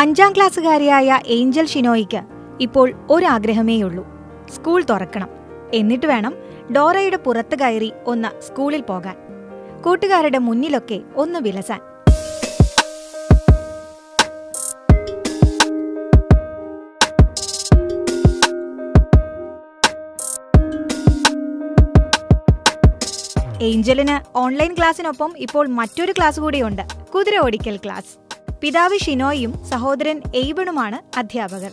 അഞ്ചാം ക്ലാസ്സുകാരിയായ ഏഞ്ചൽ ഷിനോയ്ക്ക് ഇപ്പോൾ ഒരാഗ്രഹമേയുള്ളൂ സ്കൂൾ തുറക്കണം എന്നിട്ട് വേണം ഡോറയുടെ പുറത്ത് കയറി ഒന്ന് സ്കൂളിൽ പോകാൻ കൂട്ടുകാരുടെ മുന്നിലൊക്കെ ഒന്ന് വിലസാൻ ഏഞ്ചലിന് ഓൺലൈൻ ക്ലാസ്സിനൊപ്പം ഇപ്പോൾ മറ്റൊരു ക്ലാസ് കൂടിയുണ്ട് കുതിര ഓടിക്കൽ ക്ലാസ് പിതാവ് ഷിനോയും സഹോദരൻ എയ്ബണുമാണ് അധ്യാപകർ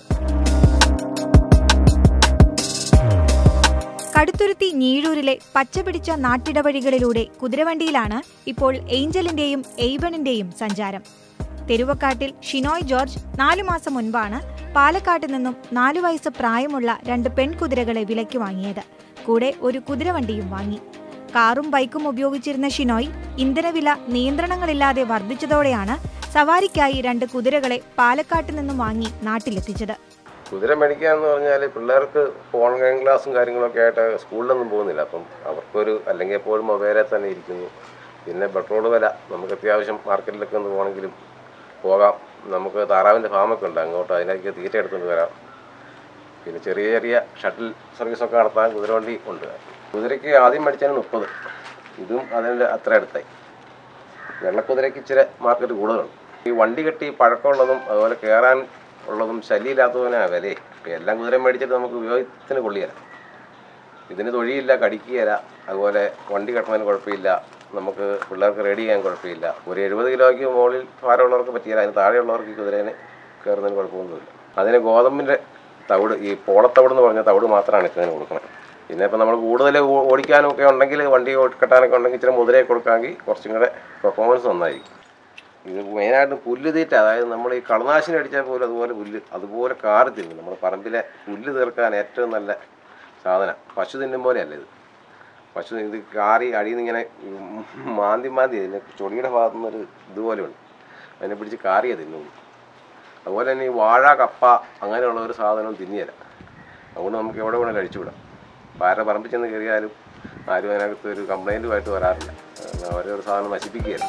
കടുത്തുരുത്തി ഞീഴൂരിലെ പച്ചപിടിച്ച നാട്ടിടവഴികളിലൂടെ കുതിരവണ്ടിയിലാണ് ഇപ്പോൾ ഏഞ്ചലിന്റെയും എയ്ബണിന്റെയും സഞ്ചാരം തെരുവക്കാട്ടിൽ ഷിനോയ് ജോർജ് നാലു മാസം മുൻപാണ് പാലക്കാട്ട് നിന്നും നാലു വയസ്സ് പ്രായമുള്ള രണ്ട് പെൺകുതിരകളെ വിലയ്ക്ക് വാങ്ങിയത് കൂടെ ഒരു കുതിരവണ്ടിയും വാങ്ങി കാറും ബൈക്കും ഉപയോഗിച്ചിരുന്ന ഷിനോയ് ഇന്ധനവില നിയന്ത്രണങ്ങളില്ലാതെ വർദ്ധിച്ചതോടെയാണ് സവാരിക്കായി രണ്ട് കുതിരകളെ പാലക്കാട്ട് നിന്നും വാങ്ങി നാട്ടിലെത്തിച്ചത് കുതിര മേടിക്കുക എന്ന് പറഞ്ഞാൽ പിള്ളേർക്ക് ഓൺലൈൻ ക്ലാസ്സും കാര്യങ്ങളൊക്കെ ആയിട്ട് സ്കൂളിലൊന്നും പോകുന്നില്ല അപ്പം അവർക്കൊരു അല്ലെങ്കിൽ എപ്പോഴും മൊബൈലിൽ തന്നെ ഇരിക്കുന്നു പിന്നെ പെട്രോൾ വില നമുക്ക് അത്യാവശ്യം മാർക്കറ്റിലൊക്കെ ഒന്ന് പോകണമെങ്കിലും പോകാം നമുക്ക് താറാവിൻ്റെ ഫാമൊക്കെ ഉണ്ട് അങ്ങോട്ട് അതിനൊക്കെ തീറ്റ എടുത്തുകൊണ്ട് വരാം പിന്നെ ചെറിയ ചെറിയ ഷട്ടിൽ സർവീസൊക്കെ നടത്താൻ കുതിരവണ്ടി ഉണ്ട് കുതിരയ്ക്ക് ആദ്യം മേടിച്ചാൽ മുപ്പത് ഇതും അതിൻ്റെ അത്ര അടുത്തായി വെള്ളക്കുതിരയ്ക്ക് ഇച്ചിരി മാർക്കറ്റ് കൂടുതലുണ്ട് ഈ വണ്ടി കെട്ടി പഴക്കമുള്ളതും അതുപോലെ കയറാൻ ഉള്ളതും ശല്യമില്ലാത്തതിനാണ് വിലയെ ഇപ്പം എല്ലാം കുതിര മേടിച്ചിട്ട് നമുക്ക് ഉപയോഗത്തിന് കൊള്ളിയല്ല ഇതിന് തൊഴിയില്ല കടിക്കുകയില്ല അതുപോലെ വണ്ടി കെട്ടുന്നതിന് കുഴപ്പമില്ല നമുക്ക് പിള്ളേർക്ക് റെഡി ചെയ്യാൻ കുഴപ്പമില്ല ഒരു എഴുപത് കിലോയ്ക്ക് മുകളിൽ ഭാരമുള്ളവർക്ക് പറ്റിയില്ല അതിന് താഴെയുള്ളവർക്ക് ഈ കുതിരേനെ കയറുന്നതിന് കുഴപ്പമൊന്നുമില്ല അതിന് ഗോതമ്പിൻ്റെ തവിട് ഈ പോളത്തവിട് എന്ന് പറഞ്ഞ തവിട് മാത്രമാണ് ഇതിന് കൊടുക്കുന്നത് പിന്നെ ഇപ്പം നമ്മൾ കൂടുതൽ ഓ- ഓടിക്കാനും ഒക്കെ ഉണ്ടെങ്കിൽ വണ്ടി ഓടി- കെട്ടാനൊക്കെ ഉണ്ടെങ്കിൽ ഇച്ചിരി മുതിരയെ കൊടുക്കാമെങ്കിൽ കുറച്ചും കൂടെ പെർഫോമൻസ് നന്നായിരിക്കും ഇത് മെയിനായിട്ട് പുല്ല് തീറ്റ അതായത് നമ്മൾ ഈ കളനാശിനി അടിച്ചാൽ പോലും അതുപോലെ പുല്ല് അതുപോലെ കാറി തിന്നും നമ്മുടെ പറമ്പിലെ പുല്ല് തീർക്കാൻ ഏറ്റവും നല്ല സാധനം പശു തിന്നും പോലെയല്ല ഇത് പശു ഇത് കാറി അടിയിൽ നിന്ന് ഇങ്ങനെ ഉം മാന്തി മാന്തി ഇതിന് ചൊടിയുടെ ഭാഗത്തു നിന്നൊരു ഇതുപോലെ ഉണ്ട് അതിനെ പിടിച്ച് കാറിയേ തിന്നുള്ളൂ അതുപോലെ തന്നെ ഈ വാഴ കപ്പ അങ്ങനെയുള്ള ഒരു സാധനവും തിന്നിയല്ല അതുകൊണ്ട് നമുക്ക് എവിടെ വേണം കഴിച്ചുവിടാം അപ്പോൾ ആരുടെ പറമ്പിൽ ചെന്ന് കയറിയാലും ആരും അതിനകത്ത് ഒരു കംപ്ലൈൻറ്റുമായിട്ട് വരാറില്ല അവരെ ഒരു സാധനം നശിപ്പിക്കുകയല്ല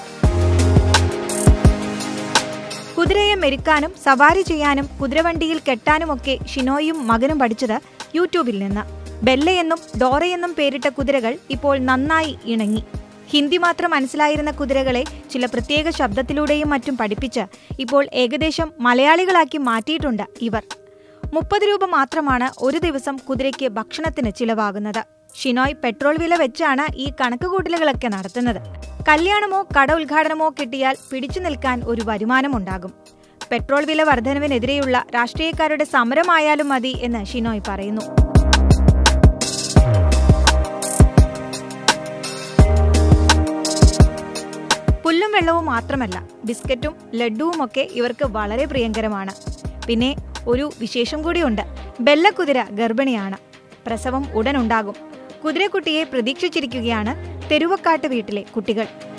കുതിരയെ മെരുക്കാനും സവാരി ചെയ്യാനും കുതിരവണ്ടിയിൽ കെട്ടാനുമൊക്കെ ഷിനോയും മകനും പഠിച്ചത് യൂട്യൂബിൽ നിന്ന് ബെല്ലയെന്നും ഡോറയെന്നും പേരിട്ട കുതിരകൾ ഇപ്പോൾ നന്നായി ഇണങ്ങി ഹിന്ദി മാത്രം മനസ്സിലായിരുന്ന കുതിരകളെ ചില പ്രത്യേക ശബ്ദത്തിലൂടെയും മറ്റും പഠിപ്പിച്ച് ഇപ്പോൾ ഏകദേശം മലയാളികളാക്കി മാറ്റിയിട്ടുണ്ട് ഇവർ മുപ്പത് രൂപ മാത്രമാണ് ഒരു ദിവസം കുതിരയ്ക്ക് ഭക്ഷണത്തിന് ചിലവാകുന്നത് ഷിനോയ് പെട്രോൾ വില വെച്ചാണ് ഈ കണക്കുകൂട്ടലുകളൊക്കെ നടത്തുന്നത് കല്യാണമോ കട ഉദ്ഘാടനമോ കിട്ടിയാൽ പിടിച്ചു നിൽക്കാൻ ഒരു വരുമാനമുണ്ടാകും പെട്രോൾ വില വർധനവിനെതിരെയുള്ള രാഷ്ട്രീയക്കാരുടെ സമരമായാലും മതി എന്ന് ഷിനോയ് പറയുന്നു പുല്ലും വെള്ളവും മാത്രമല്ല ബിസ്ക്കറ്റും ലഡുവുമൊക്കെ ഇവർക്ക് വളരെ പ്രിയങ്കരമാണ് പിന്നെ ഒരു വിശേഷം കൂടിയുണ്ട് ബെല്ലക്കുതിര ഗർഭിണിയാണ് പ്രസവം ഉടൻ ഉണ്ടാകും കുതിരക്കുട്ടിയെ പ്രതീക്ഷിച്ചിരിക്കുകയാണ് തെരുവക്കാട്ട് വീട്ടിലെ കുട്ടികൾ